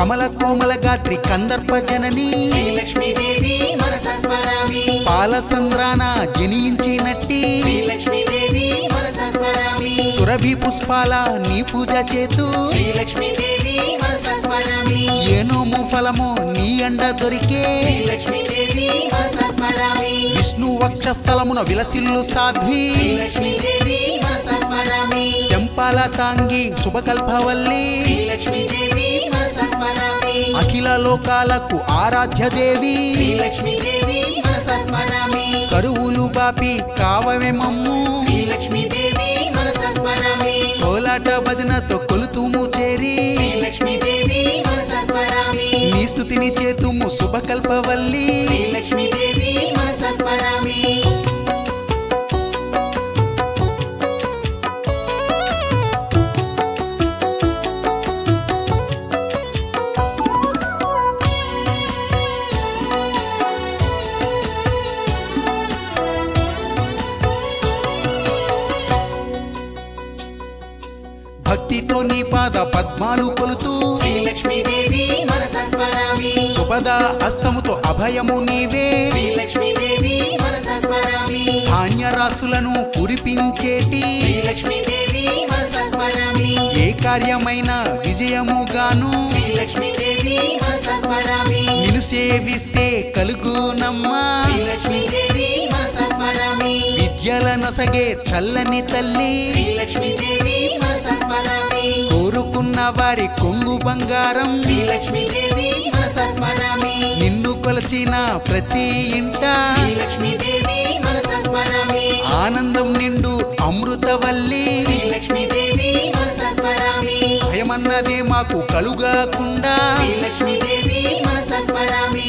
కమల కోమల గాత్రి కందర్ప జనని శ్రీలక్ష్మీదేవి మనస స్మరామి పాలసంద్రాన జనించినట్టి శ్రీలక్ష్మీదేవి మనస స్మరామి సురభి పుష్పాల నీ పూజ చేతు శ్రీలక్ష్మీదేవి మనస స్మరామి ఏనోము ఫలము నీ అండ దొరికే శ్రీలక్ష్మీదేవి మనస స్మరామి విష్ణు వక్షస్థలమున విలసిల్లు సాధ్వి శ్రీలక్ష్మీదేవి మనస స్మరామి శంపాల తాంగి శుభకల్పవల్లి శ్రీలక్ష్మీదేవి మనస స్మరామి అఖిల లోకాలకు ఆరాధ్య దేవి శ్రీలక్ష్మీదేవి మనస స్మరామి కరువులు బాపి కావమే మమ్ము శ్రీలక్ష్మీదేవి మనస స్మరామి కోలాట భజనతో కొలుతుము చేరి శ్రీలక్ష్మీదేవి మనస స్మరామి నీ స్థుతిని చేతుము శుభకల్పవల్లి శ్రీలక్ష్మీదేవి మనస స్మరామి భక్తితో నీ పాద పద్మాలు కొలుతూ శ్రీలక్ష్మీదేవి మనస స్మరామి సుపద హస్తముతో అభయము నీవే శ్రీలక్ష్మీదేవి మనస స్మరామి ధాన్యరాశులను కురిపించేటి శ్రీలక్ష్మీదేవి మనస స్మరామి ఏ కార్యమైన విజయముగాను శ్రీలక్ష్మీదేవి మనస స్మరామి నిన్ను సేవిస్తే కలుగునమ్మా శ్రీలక్ష్మీదేవి మనస స్మరామి విద్యల నొసగే చల్లని తల్లి శ్రీలక్ష్మీదేవి మనస స్మరామి కోరుకున్న వారి కొంగు బంగారం శ్రీలక్ష్మీదేవి మనస స్మరామి నిన్ను కొలచిన ప్రతి ఇంట శ్రీలక్ష్మీదేవి మనస స్మరామి ఆనందం నిండు అమృతవల్లి శ్రీలక్ష్మీదేవి మనస స్మరామి భయమన్నదే మాకు కలుగకుండా శ్రీలక్ష్మీదేవి మనస స్మరామి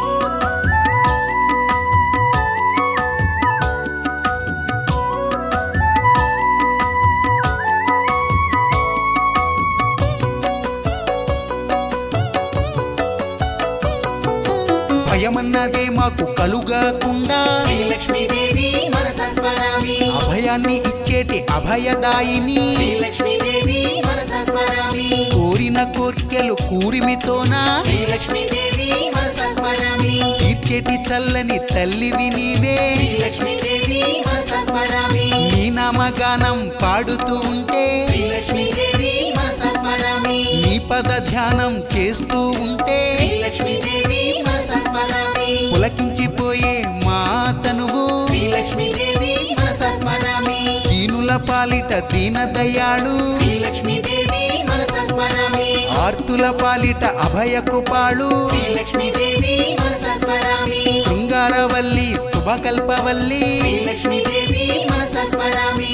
భయమన్నదే మాకు కలుగకుండా శ్రీలక్ష్మీదేవి మనస స్మరామి అభయాన్ని ఇచ్చేటి అభయదాయిని శ్రీలక్ష్మీదేవి మనస స్మరామి కోరిన కోర్కెలు కూరిమితోనా శ్రీలక్ష్మీదేవి మనస స్మరామి తీర్చేటి చల్లని తల్లివి నీవే శ్రీలక్ష్మీదేవి మనస స్మరామి నీ నామగానం పాడుతూ ఉంటే శ్రీలక్ష్మీదేవి మనస స్మరామి నీ పద ధ్యానం చేస్తూ ఉంటే శ్రీలక్ష్మీదేవి మనస స్మరామి పులకించిపోయే మా తనువు శ్రీలక్ష్మీదేవి మనస స్మరామి దీనుల పాలిట దీన దయాళు శ్రీలక్ష్మీదేవి మనస స్మరామి ఆర్తుల పాలిట అభయకృపాళు శ్రీలక్ష్మీదేవి మనస స్మరామి శృంగారవల్లి శుభకల్పవల్లి శ్రీలక్ష్మీదేవి మనస స్మరామి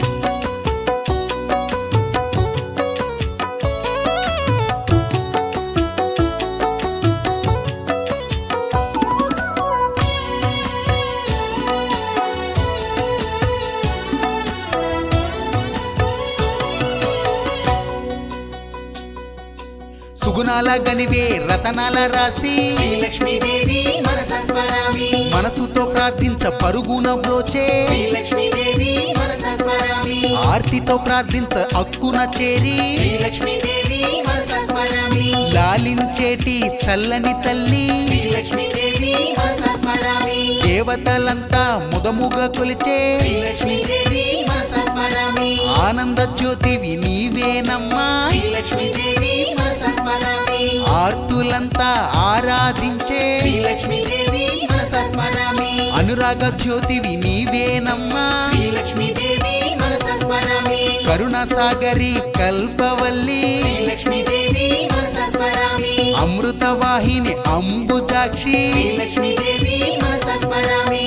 సుగుణాల గనివే రతనాల రాసి శ్రీలక్ష్మీదేవి మనస స్మరామి మనసుతో ప్రార్థించ పరుగున బ్రోచే శ్రీలక్ష్మీదేవి మనస స్మరామి ఆర్తితో ప్రార్థించ అక్కున చేరి శ్రీలక్ష్మీదేవి మనస స్మరామి లాలించేటి చల్లని తల్లి శ్రీలక్ష్మీదేవి మనస స్మరామి దేవతలంతా ముదముగా కొలిచే శ్రీలక్ష్మీదేవి మనస స్మరామి ఆనంద జ్యోతివి నీవేనమ్మా శ్రీలక్ష్మీదేవి మనస స్మరామి ఆర్తులంతా ఆరాధించే శ్రీలక్ష్మీదేవి మనస స్మరామి అనురాగ జ్యోతివి నీవేనమ్మా శ్రీలక్ష్మీదేవి మనస స్మరామి కరుణ సాగరి కల్పవల్లి శ్రీలక్ష్మీదేవి మనస స్మరామి అమృతవాహిని అంబుజాక్షి శ్రీలక్ష్మీదేవి మనస స్మరామి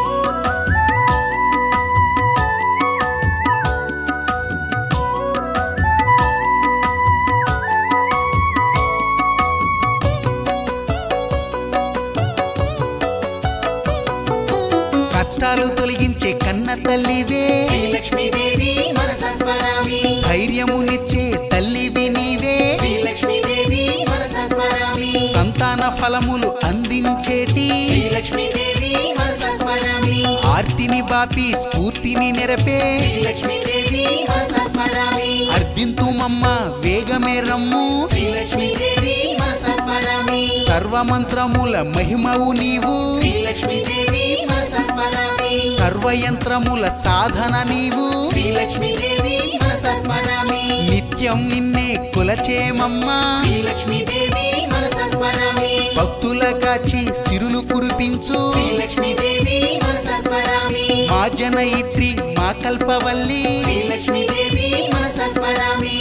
కష్టాలు తొలగించే కన్న తల్లివే శ్రీలక్ష్మీదేవి మనస స్మరామి ధైర్యమునిచ్చే తల్లివి నీవే శ్రీలక్ష్మీదేవి మనస స్మరామి సంతాన ఫలములు అందించేటి శ్రీలక్ష్మీదేవి మనస స్మరామి ఆర్తిని బాపి స్ఫూర్తిని నెరపే శ్రీలక్ష్మీదేవి మనసా స్మరామి అర్ధింతుమమ్మ వేగమే రమ్ము శ్రీలక్ష్మీదేవి మనసా స్మరామి సర్వమంత్రముల మహిమవు నీవు శ్రీలక్ష్మీదేవి మనసా స్మరామి సర్వయంత్రముల సాధన నీవు శ్రీలక్ష్మీదేవి మనసా స్మరామి నిత్యం నిన్నే కులచేమమ్మా శ్రీలక్ష్మీదేవి మనసా స్మరామి భక్తుల కాచి సిరులు కురిపించు శ్రీలక్ష్మీదేవి మనసా స్మరామి మా జనయిత్రి మా కల్పవల్లి శ్రీలక్ష్మీదేవి మనసా స్మరామి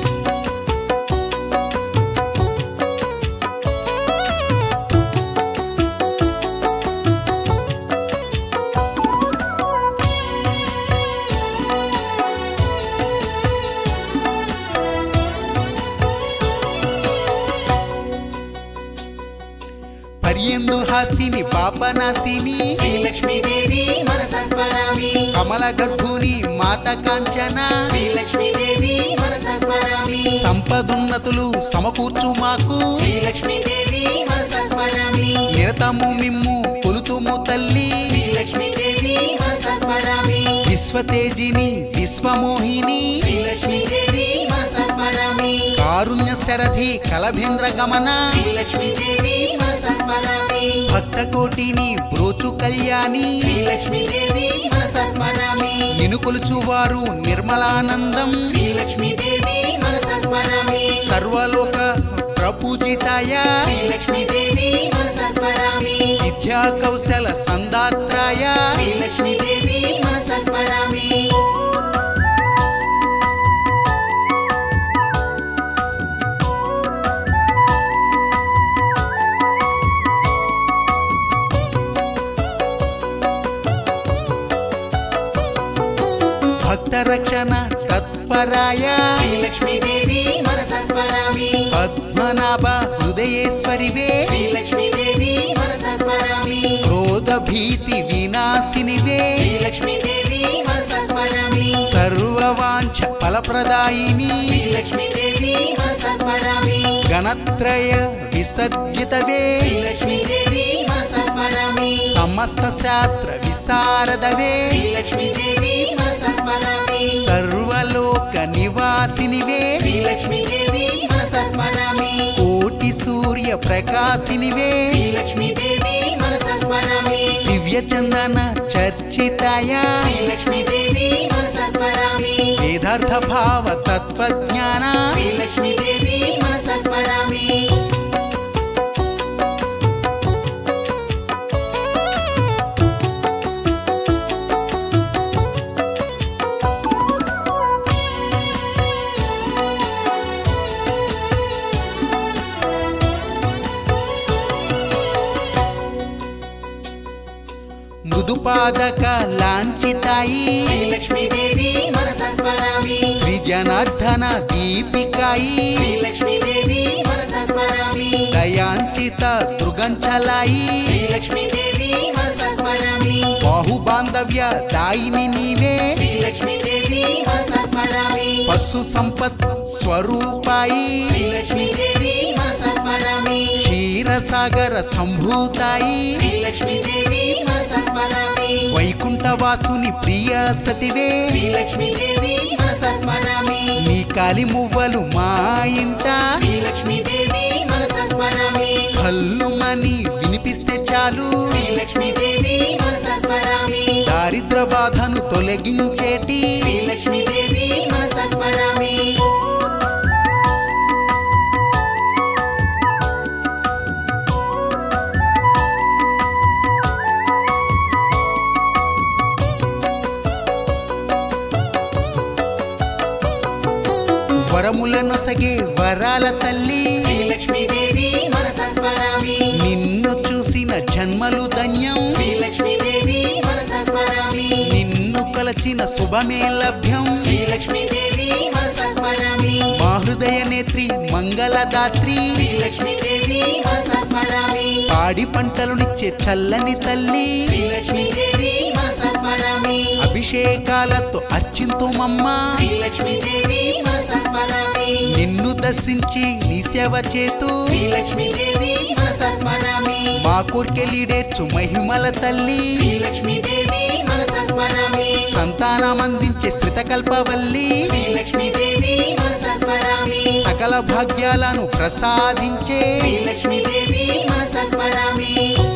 పర్యందు హాసిని పాపనాశిని శ్రీలక్ష్మీదేవి మనసా స్మరామి కమల గర్భుని మాత కాంచన శ్రీలక్ష్మీదేవి మనసా స్మరామి సంపదున్నతులు సమకూర్చు మాకు శ్రీలక్ష్మీదేవి మనసా స్మరామి నిరతము మిమ్ము కొలుతుము తల్లి శ్రీలక్ష్మీదేవి మనసా స్మరామి విశ్వతేజిని విశ్వమోహిని శ్రీలక్ష్మీదేవి మనసా స్మరామి కారుణ్య శరధి కలభేంద్ర గమన శ్రీలక్ష్మీదేవి మనసా స్మరామి భక్త కోటిని బ్రోచు కళ్యాణి శ్రీలక్ష్మీదేవి మనసా స్మరామి నిను కొలుచువారు నిర్మలానందం శ్రీలక్ష్మీదేవి మనసా స్మరామి సర్వలోక ప్రపూజితాయ శ్రీలక్ష్మీదేవి మనసా స్మరామి విద్యా కౌశల సందాత్రాయ శ్రీలక్ష్మీదేవి మనసా స్మరామి భక్త రక్షణ తత్పరాయ శ్రీలక్ష్మీదేవి మనసా స్మరామి పద్మనాభ హృదయేశ్వరివే శ్రీలక్ష్మీదేవి మనసా స్మరామి క్రోధ భీతి వినాశినివే శ్రీలక్ష్మీదేవి మనసా స్మరామి సర్వవాంఛ ఫలప్రదాయిని శ్రీలక్ష్మీదేవి మనసా స్మరామి గణత్రయ విసర్జితవే శ్రీలక్ష్మీదేవి మనసా స్మరామి సమస్త శాస్త్ర విశారదవే శ్రీలక్ష్మీదేవి మనసా స్మరామి సర్వలోక నివాసినివే శ్రీలక్ష్మీదేవి మనసా స్మరామి కోటి సూర్య ప్రకాశినివే శ్రీలక్ష్మీదేవి మనసా స్మరామి దివ్య చందన చర్చితాయ శ్రీలక్ష్మీదేవి మనసా స్మరామి వేదార్థ భావ తత్వజ్ఞాన శ్రీలక్ష్మీదేవి మనసా స్మరామి మృదుపాదక లాంఛితాయి శ్రీలక్ష్మీదేవి మనసా స్మరామి శ్రీ జనార్దన దీపికాయి శ్రీలక్ష్మీదేవి మనసా స్మరామి దయాంచిత దృగంచలాయి శ్రీలక్ష్మీదేవి మనసా స్మరామి బాహు బాంధవ్య దాయిని నీవే శ్రీలక్ష్మీదేవి మనసా స్మరామి పశు సంపత్ స్వరూపాయి శ్రీలక్ష్మీదేవి మనసా స్మరామి క్షీరసాగర సంభూతాయి శ్రీలక్ష్మీదేవి మనసా స్మరామి వైకుంఠవాసుని ప్రియ సతివే శ్రీలక్ష్మీదేవి మనసా స్మరామి నీ కాలి మువ్వలు మా ఇంట శ్రీలక్ష్మీదేవి మనసా స్మరామి కల్లుమని వినిపిస్తే చాలు శ్రీలక్ష్మీదేవి మనసా స్మరామి దారిద్ర బాధను తొలగించేటి శ్రీలక్ష్మీదేవి మనసా స్మరామి వరములనొసగే వరాల తల్లి శ్రీలక్ష్మీదేవి మనసా స్మరామి నిన్ను చూసిన జన్మలు ధన్యం శ్రీలక్ష్మీదేవి మనసా స్మరామి నిన్ను కలచిన శుభమే లభ్యం శ్రీలక్ష్మీదేవి మనసా స్మరామి మా హృదయ నేత్రి మంగళదాత్రి శ్రీలక్ష్మీదేవి మనసా స్మరామి పాడి పంటలునిచ్చే చల్లని తల్లి శ్రీలక్ష్మీదేవి మనసా స్మరామి అభిషేకాలతో అర్చింతుమమ్మా శ్రీలక్ష్మీదేవి మనసా స్మరామి నిన్ను దర్శించి నీ సేవ చేతూ శ్రీలక్ష్మీదేవి మనసా స్మరామి మా కోర్కెలీడేర్చు మహిమల తల్లి శ్రీలక్ష్మీదేవి మనసా స్మరామి సంతానమందించే శ్రితకల్పవల్లి శ్రీలక్ష్మీదేవి మనసా స్మరామి సకల భాగ్యాలను ప్రసాదించే శ్రీలక్ష్మీదేవి మనసా స్మరామి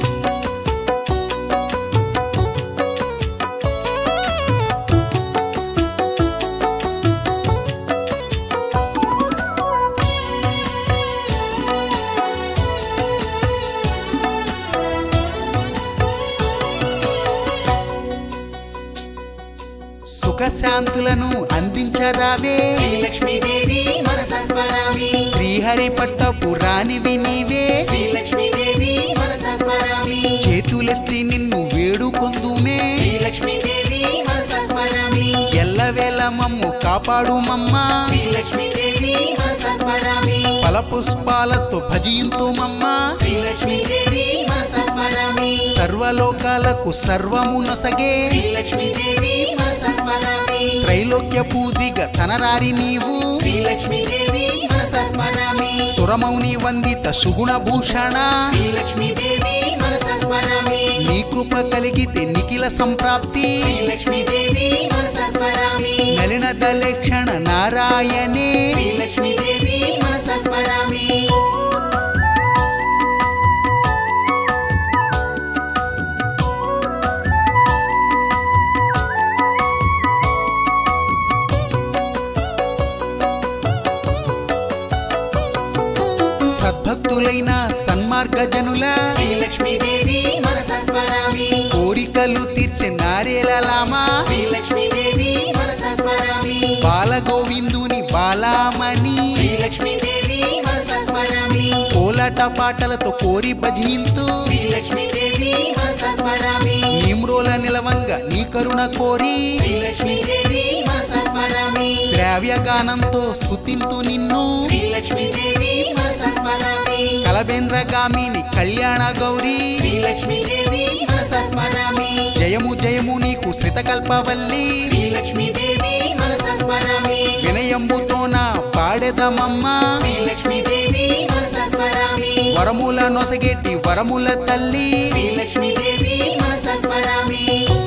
సుఖశాంతులను అందించరావే శ్రీలక్ష్మీదేవి మనసా స్మరామి శ్రీహరి పట్టపు రానివి నీవే శ్రీలక్ష్మీదేవి మనసా స్మరామి చేతులెత్తి నిన్ను వేడుకొందుమే శ్రీలక్ష్మీదేవి మనసా స్మరామి ఎల్లవేళ మమ్ము కాపాడు మమ్మా శ్రీలక్ష్మీదేవి మనసా స్మరామి ఫలపుష్పాలతో భజింతు మమ్మా శ్రీలక్ష్మీదేవి మనసా స్మరామి సర్వలోకాలకు సర్వము నొసగే శ్రీలక్ష్మీదేవి మనసా స్మరామి త్రైలోక్య పూజిగ తనరారి నీవు శ్రీలక్ష్మీదేవి మనసా స్మరామి సురమౌని వందిత సుగుణ భూషణ శ్రీలక్ష్మీదేవి మనసా స్మరామి నీ కృప కలిగితే నిఖిల సంప్రాప్తి శ్రీలక్ష్మీదేవి మనసా స్మరామి నలిన దలక్షణ నారాయణే శ్రీలక్ష్మీదేవి మనసా స్మరామి సద్భక్తులైన సన్మార్గ జనుల శ్రీలక్ష్మీదేవి మనసా స్మరామి కోరికలు తీర్చే నారేలలామా శ్రీలక్ష్మీదేవి మనసా స్మరామి బాలగోవిందుని బాలామణి శ్రీలక్ష్మీదేవి మనసా స్మరామి కోలాట పాటలతో కోరి భజింతు శ్రీలక్ష్మీదేవి మనసా స్మరామి నిమ్రోల నిలవంగ నీ కరుణ కోరి శ్రీలక్ష్మీదేవి మనసా స్మరామి శ్రావ్య గానంతో స్తుతింతు నిన్ను శ్రీలక్ష్మీదేవి మనసా స్మరామి కలబేంద్రగామిని కళ్యాణ గౌరీ శ్రీలక్ష్మీదేవి మనసా స్మరామి జయము జయము నీకు శ్రితకల్పవల్లి శ్రీలక్ష్మీదేవి మనసా స్మరామి వినయంబుతోన పాడెదమమ్మ శ్రీలక్ష్మీదేవి మనసా స్మరామి వరముల నొసగేటి వరముల తల్లి శ్రీలక్ష్మీదేవి మనసా స్మరామి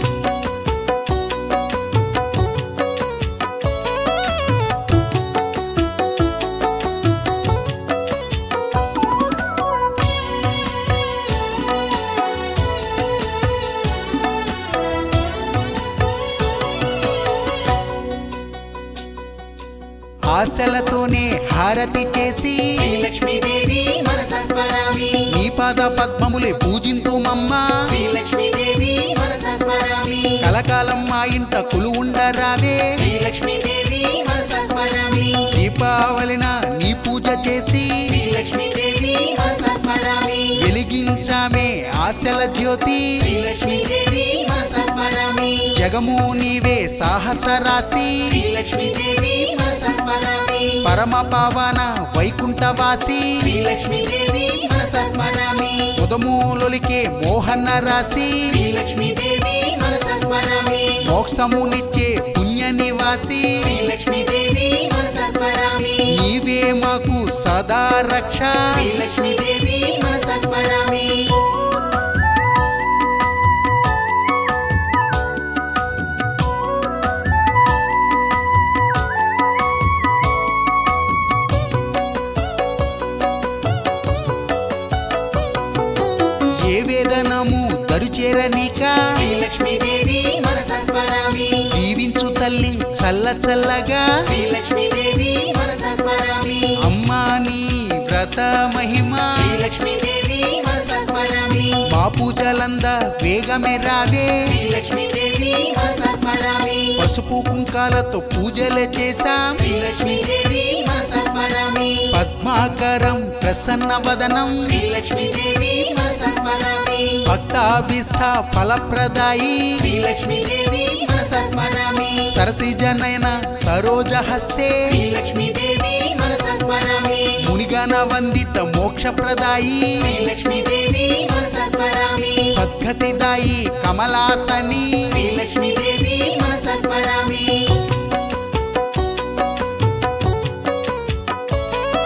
ఆశలతోనే హారతి చేసి శ్రీలక్ష్మీదేవి మనసా స్మరామి నీ పాద పద్మములే పూజింతు మమ్మ శ్రీలక్ష్మీదేవి మనసా స్మరామి కలకాలం మా ఇంట కొలువుండరావే శ్రీలక్ష్మీదేవి మనసా స్మరామి దీపావళిన నీ పూజ చేసి శ్రీలక్ష్మీదేవి మనసా స్మరామి వెలిగించామే ఆశల జ్యోతి శ్రీలక్ష్మీదేవి మనసా స్మరామి జగము నీవే సాహస రాశి శ్రీలక్ష్మీదేవి మనసా స్మరామి పరమ పావన వైకుంఠవాసి శ్రీలక్ష్మీదేవి మనసా స్మరామి ఉదమూలొలికే మోహన రాశి శ్రీలక్ష్మీదేవి మనసా స్మరామి మోక్షమునిచ్చే పుణ్య నివాసి శ్రీలక్ష్మీదేవి మనసా స్మరామి నీవే మాకు సదా రక్ష శ్రీలక్ష్మీదేవి మనసా స్మరామి ఏ వేదనము దరుచేరనీక శ్రీలక్ష్మీదేవి మనసా స్మరామి దీవించు తల్లి చల్ల చల్లగా శ్రీలక్ష్మీదేవి మనసా స్మరామి అమ్మా నీ వ్రత మహిమ శ్రీలక్ష్మీదేవి మనసా స్మరామి మా పూజలంద వేగమే రావే శ్రీలక్ష్మీదేవి మనసా స్మరామి పసుపు కుంకాలతో పూజలే చేశాం శ్రీలక్ష్మీదేవి మనసా స్మరామి పద్మాకరం ప్రసన్న వదనం శ్రీలక్ష్మీదేవి మనసా స్మరామి భక్తాభిష్ట ఫలప్రదాయి శ్రీలక్ష్మీదేవి మనసా స్మరామి సరసిజనయన సరోజ హస్తే శ్రీలక్ష్మీదేవి మనసా స్మరామి మునిగన వందిత మోక్షప్రదాయి శ్రీలక్ష్మీదేవి మనసా స్మరామి సద్గతిదాయి కమలాసని శ్రీలక్ష్మీదేవి మనసా స్మరామి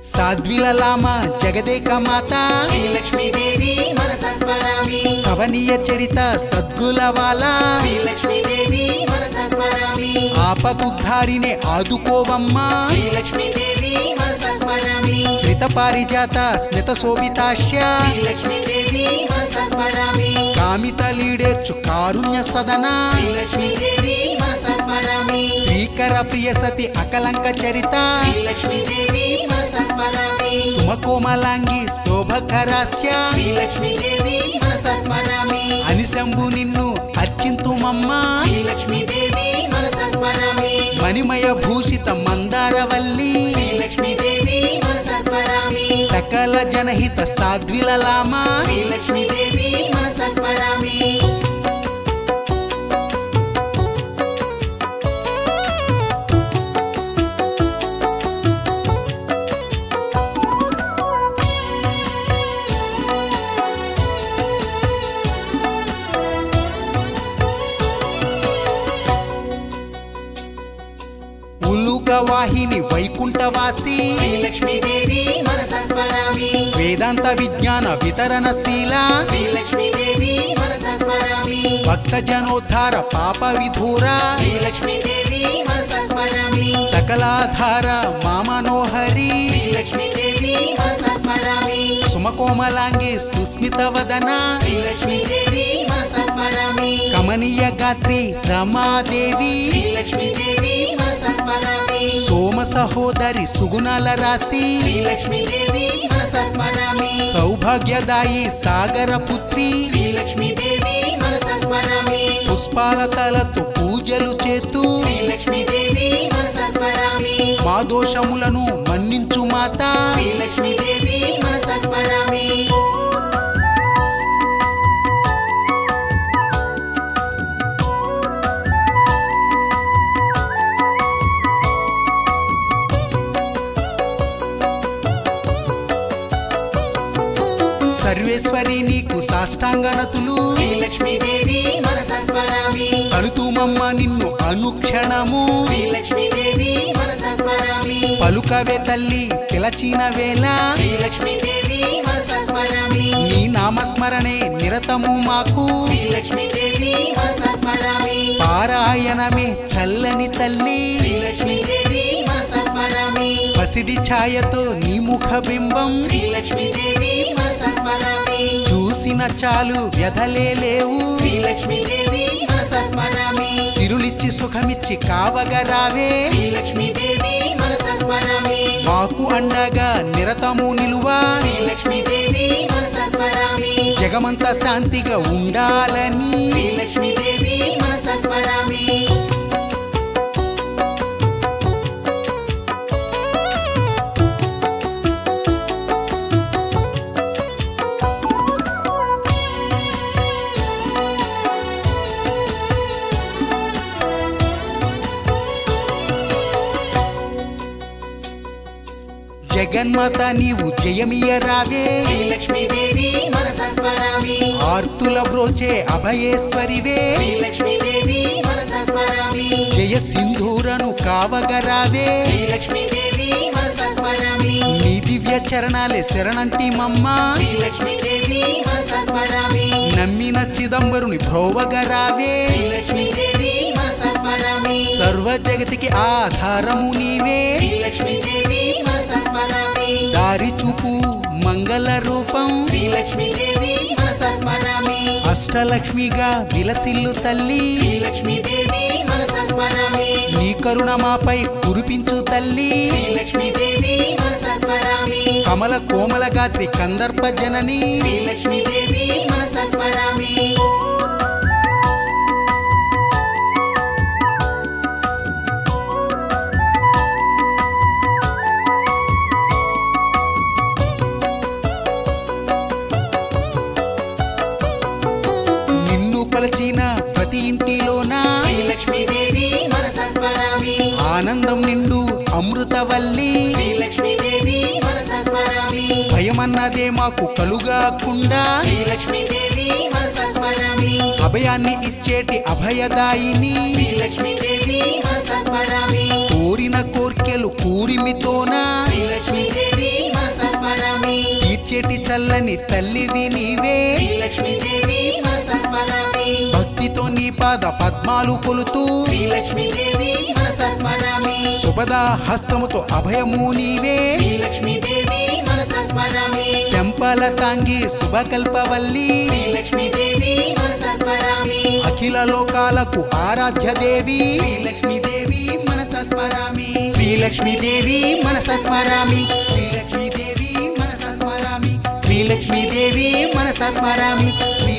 సాధ్విలలామ జగదేక మాత శ్రీ లక్ష్మీదేవి మనస స్మరామి స్థవనీయ చరిత సద్గులవాల శ్రీ లక్ష్మీదేవి మనస స్మరామి ఆపదుద్ధారినే ఆదుకోవమ్మా శ్రీ లక్ష్మీదేవి మనస స్మరామి శ్రిత పారిజాత స్మిత శోభితాశ్య శ్రీ లక్ష్మీదేవి మనస స్మరామి కామిత లీడేర్చు కారుణ్య సదన శ్రీ లక్ష్మీదేవి మనస స్మరామి శ్రీకర ప్రియ సతి అకలంక చరిత శ్రీ లక్ష్మీదేవి మనస స్మరామి సుమకోమలాంగి శోభకరాస్య శ్రీ లక్ష్మీదేవి మనస స్మరామి అనిశంభు నిన్ను అర్చింతుమమ్మా శ్రీ లక్ష్మీదేవి మనస స్మరామి మణిమయ భూషిత మందారవల్లి శ్రీ లక్ష్మీదేవి మనస స్మరామి సకల జనహిత సాధ్విలలామ శ్రీ లక్ష్మీదేవి మనస స్మరామి ఉలుగ వాహిని వైకుంఠవాసి శ్రీ లక్ష్మీదేవి మనస స్మరామి వేదాంత విజ్ఞాన వితరణశీల శ్రీ లక్ష్మీదేవి మనస స్మరామి భక్త జనోద్ధార పాప విధూర శ్రీ లక్ష్మీదేవి మనస స్మరామి సకలాధార మామనోహరి శ్రీ లక్ష్మీదేవి మనస స్మరామి సుమకోమలాంగి సుస్మిత వదన శ్రీ లక్ష్మీదేవి మనస స్మరామి కమనీయ గాత్రి రమాదేవి శ్రీ లక్ష్మీదేవి మనస స్మరామి సోమ సహోదరి సుగుణాల రాశి శ్రీ లక్ష్మీదేవి మనస స్మరామి సౌభాగ్యదాయి సాగర పుత్రి శ్రీ లక్ష్మీదేవి మనస స్మరామి పుష్పాల తలతో పూజలు చేతూ శ్రీ లక్ష్మీదేవి మనస స్మరామి మా దోషములను మన్నించు మాత శ్రీ లక్ష్మీదేవి మనస స్మరామి సర్వేశ్వరి నీకు సాష్టాంగనతులు శ్రీ లక్ష్మీదేవి మనస స్మరామి కలుతుమమ్మ నిన్ను అనుక్షణము శ్రీ లక్ష్మీదేవి మనస స్మరామి పలుకవే తల్లి పిలచిన వేళ శ్రీ లక్ష్మీదేవి మనస స్మరామి నీ నామస్మరణే నిరతము మాకు శ్రీ లక్ష్మీదేవి మనస స్మరామి పారాయణమే చల్లని తల్లి శ్రీ లక్ష్మీదేవి మనస స్మరామి పసిడి ఛాయతో నీ ముఖ బింబం శ్రీ లక్ష్మీదేవి మనస స్మరామి చూసిన చాలు వ్యధలే లేవు శ్రీ లక్ష్మీదేవి మనస స్మరామి తిరులిచ్చి సుఖమిచ్చి కావగరావే శ్రీ లక్ష్మీదేవి మనస స్మరామి మాకు అండగా నిరతము నిలువా శ్రీ లక్ష్మీదేవి మనస స్మరామి జగమంత శాంతిగా ఉండాలని శ్రీ లక్ష్మీదేవి మనస స్మరామి జగన్మాత నీవు జయమియ రావే శ్రీ లక్ష్మీదేవి మనస స్మరామి ఆర్తుల బ్రోచే అభయేశ్వరివే శ్రీ లక్ష్మీదేవి మనస స్మరామి జయ సింధూరను కావగరావే శ్రీ లక్ష్మీదేవి మనస స్మరామి నీ దివ్య చరణాలే శరణంటి మమ్మ శ్రీ లక్ష్మీదేవి మనస స్మరామి నమ్మిన చిదంబరుని భ్రోవగరావే శ్రీ లక్ష్మీదేవి మనస స్మరామి సర్వ జగతికి ఆధారము నీవే శ్రీ లక్ష్మీదేవి మనస స్మరామి దారి చూపు మంగళ రూపం శ్రీ లక్ష్మీదేవి మనస స్మరామి అష్టలక్ష్మిగా విలసిల్లు తల్లి శ్రీ లక్ష్మీదేవి మనస స్మరామి నీ కరుణ మాపై కురిపించు తల్లి శ్రీ లక్ష్మీదేవి మనస స్మరామి కమల కోమల గాత్రి కందర్ప జనని శ్రీ లక్ష్మీదేవి మనస స్మరామి నిన్ను కొలచిన ప్రతి ఇంటిలోన శ్రీ లక్ష్మీదేవి మనస స్మరామి ఆనందం నిండు అమృతవల్లి శ్రీ లక్ష్మీదేవి మనస స్మరామి భయమన్నదే మాకు కలుగాకుండా శ్రీ లక్ష్మీదేవి మనస స్మరామి అభయాన్ని ఇచ్చేటి అభయదాయిని శ్రీ లక్ష్మీదేవి మనస స్మరామి కోరిన కోర్కెలు కూరిమితోన శ్రీ లక్ష్మీదేవి దీవించేటి చల్లని తల్లివి నీవే శ్రీ లక్ష్మీదేవి మనస స్మరామి భక్తితో నీ పాద పద్మాలు కొలుతూ శ్రీ లక్ష్మీదేవి మనస స్మరామి శుభదా హస్తముతో అభయము నీవే శ్రీ లక్ష్మీదేవి మనస స్మరామి శంపల తాంగి శుభకల్పవల్లి శ్రీ లక్ష్మీదేవి మనస స్మరామి అఖిల లోకాలకు ఆరాధ్య దేవి శ్రీ లక్ష్మీదేవి మనస స్మరామి శ్రీ లక్ష్మీదేవి మనస స్మరామి శ్రీ లక్ష్మీదేవి మనస స్మరామి శ్రీ లక్ష్మీదేవి మనస స్మరామి శ్రీ